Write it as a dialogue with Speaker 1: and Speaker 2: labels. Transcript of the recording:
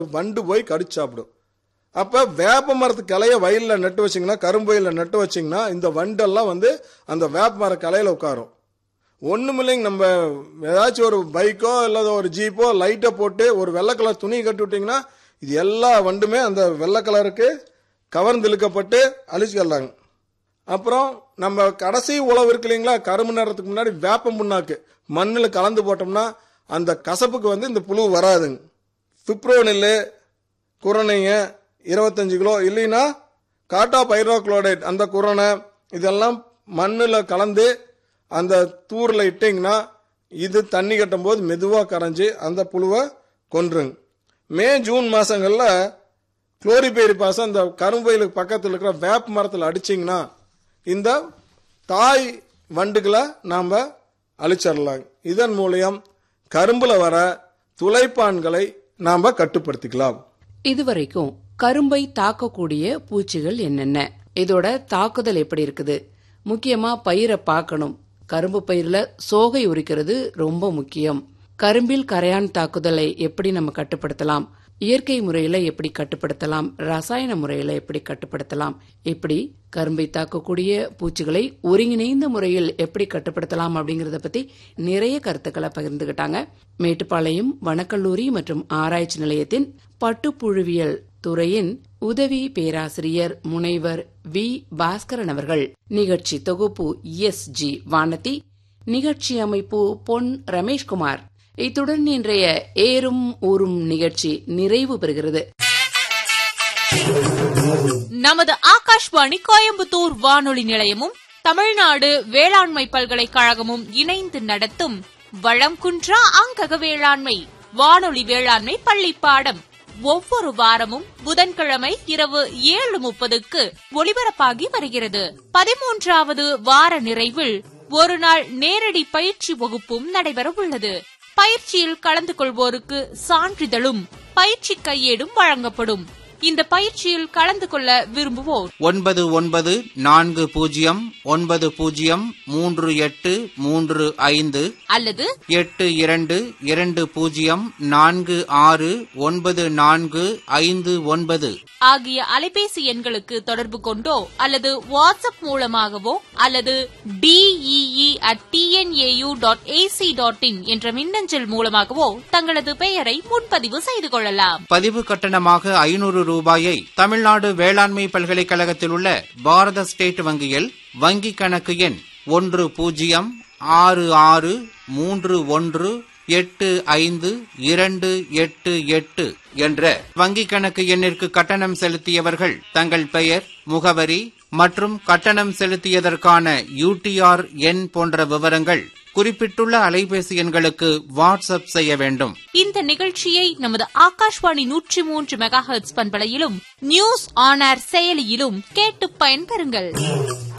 Speaker 1: வண்டு போய் கடிச்சு சாப்பிடும் அப்ப வேப்ப மரத்து கிளைய வயல்ல நட்டு வச்சீங்கன்னா கரும்பு வயல்ல நட்டு வச்சீங்கன்னா இந்த வண்டெல்லாம் வந்து அந்த வேப்ப மர கிளையில உட்காரும் ஒண்ணுமில்லைங்க நம்ம ஏதாச்சும் ஒரு பைக்கோ இல்ல ஒரு ஜீப்போ லைட்டை போட்டு ஒரு வெள்ளை கலர் துணி கட்டி விட்டீங்கன்னா இது எல்லா வண்டுமே அந்த வெள்ளை கலருக்கு கவர்ந்து இழுக்கப்பட்டு அழிச்சுக்கலாங்க அப்புறம் நம்ம கடைசி உழவு இருக்கு இல்லைங்களா கரும்பு நேரத்துக்கு முன்னாடி வேப்ப புண்ணாக்கு மண்ணில் கலந்து போட்டோம்னா அந்த கசப்புக்கு வந்து இந்த புழு வராதுங்க பிப்ரோனில் குரணைங்க இருபத்தஞ்சு கிலோ இல்லைன்னா காட்டா பைரோக்ளோரைட் அந்த குரணை இதெல்லாம் மண்ணில் கலந்து அந்த தூரில் இட்டிங்கன்னா இது தண்ணி கட்டும் போது மெதுவாக கரைஞ்சி அந்த புழுவை கொன்றுங்க மே ஜூன் மாதங்களில் குளோரிபேரி பாசம் இந்த கரும்பயிலுக்கு பக்கத்தில் இருக்கிற வேப்ப மரத்தில் அடிச்சிங்கன்னா இந்த தாய் வண்டுகளை நாம் அழிச்சிடலாம் இதன் மூலியம் கரும்புல வர துளைப்பான்களை நாம் கட்டுப்படுத்திக்கலாம்
Speaker 2: இதுவரைக்கும் கரும்பை தாக்கக்கூடிய பூச்சிகள் என்னென்ன இதோட தாக்குதல் எப்படி இருக்குது முக்கியமா பயிரை பார்க்கணும் கரும்பு பயிர்ல சோகை உரிக்கிறது ரொம்ப முக்கியம் கரும்பில் கரையான் தாக்குதலை எப்படி நம்ம கட்டுப்படுத்தலாம் இயற்கை முறையில எப்படி கட்டுப்படுத்தலாம் ரசாயன முறையில எப்படி கட்டுப்படுத்தலாம் இப்படி கரும்பை தாக்கக்கூடிய பூச்சிகளை ஒருங்கிணைந்த முறையில் எப்படி கட்டுப்படுத்தலாம் அப்படிங்கறத பத்தி நிறைய கருத்துக்களை பகிர்ந்துகிட்டாங்க மேட்டுப்பாளையம் வனக்கல்லூரி மற்றும் ஆராய்ச்சி நிலையத்தின் பட்டுப்புழுவியல் துறையின் உதவி பேராசிரியர் முனைவர் வி பாஸ்கரன் அவர்கள் நிகழ்ச்சி தொகுப்பு எஸ் ஜி வானதி நிகழ்ச்சி அமைப்பு பொன் ரமேஷ்குமார் இத்துடன் இன்றைய ஏறும் ஊரும் நிகழ்ச்சி நிறைவு பெறுகிறது
Speaker 3: நமது ஆகாஷ்வாணி கோயம்புத்தூர் வானொலி நிலையமும் தமிழ்நாடு வேளாண்மை பல்கலைக்கழகமும் இணைந்து நடத்தும் வளம் குன்றா அங்கக வேளாண்மை வானொலி வேளாண்மை பள்ளி பாடம் ஒவ்வொரு வாரமும் புதன்கிழமை இரவு ஏழு முப்பதுக்கு ஒலிபரப்பாகி வருகிறது பதிமூன்றாவது வார நிறைவில் ஒரு நாள் நேரடி பயிற்சி வகுப்பும் நடைபெற உள்ளது பயிற்சியில் கலந்து கொள்வோருக்கு சான்றிதழும் பயிற்சி கையேடும் வழங்கப்படும் இந்த பயிற்சியில் கலந்து கொள்ள விரும்புவோர்
Speaker 4: ஒன்பது ஒன்பது நான்கு பூஜ்ஜியம் ஒன்பது பூஜ்ஜியம் மூன்று எட்டு மூன்று ஐந்து
Speaker 3: அல்லது
Speaker 4: எட்டு இரண்டு இரண்டு பூஜ்ஜியம் நான்கு ஆறு ஒன்பது நான்கு ஐந்து ஒன்பது
Speaker 3: ஆகிய அலைபேசி எண்களுக்கு தொடர்பு கொண்டோ அல்லது வாட்ஸ்அப் மூலமாகவோ அல்லது DEE at TNAU dot ac dot in என்ற மின்னஞ்சல் மூலமாகவோ தங்களது பெயரை முன்பதிவு செய்து கொள்ளலாம்
Speaker 4: பதிவு கட்டணமாக ஐநூறு ரூபாயை தமிழ்நாடு வேளாண்மை பல்கலைக்கழகத்தில் உள்ள பாரத ஸ்டேட் வங்கியில் வங்கிக் கணக்கு எண் ஒன்று பூஜ்ஜியம் ஆறு ஆறு மூன்று ஒன்று எட்டு ஐந்து இரண்டு எட்டு எட்டு என்ற வங்கிக் கணக்கு எண்ணிற்கு கட்டணம் செலுத்தியவர்கள் தங்கள் பெயர் முகவரி மற்றும் கட்டணம் செலுத்தியதற்கான யூடிஆர் எண் போன்ற விவரங்கள் குறிப்பிட்டுள்ள அலைபேசி எண்களுக்கு வாட்ஸ்அப் செய்ய வேண்டும்
Speaker 3: இந்த நிகழ்ச்சியை நமது ஆகாஷ்வாணி நூற்றி மூன்று மெகா ஹெர்ட்ஸ் பண்பலையிலும் நியூஸ் ஆன் ஏர் செயலியிலும் கேட்டு பயன்பெறுங்கள்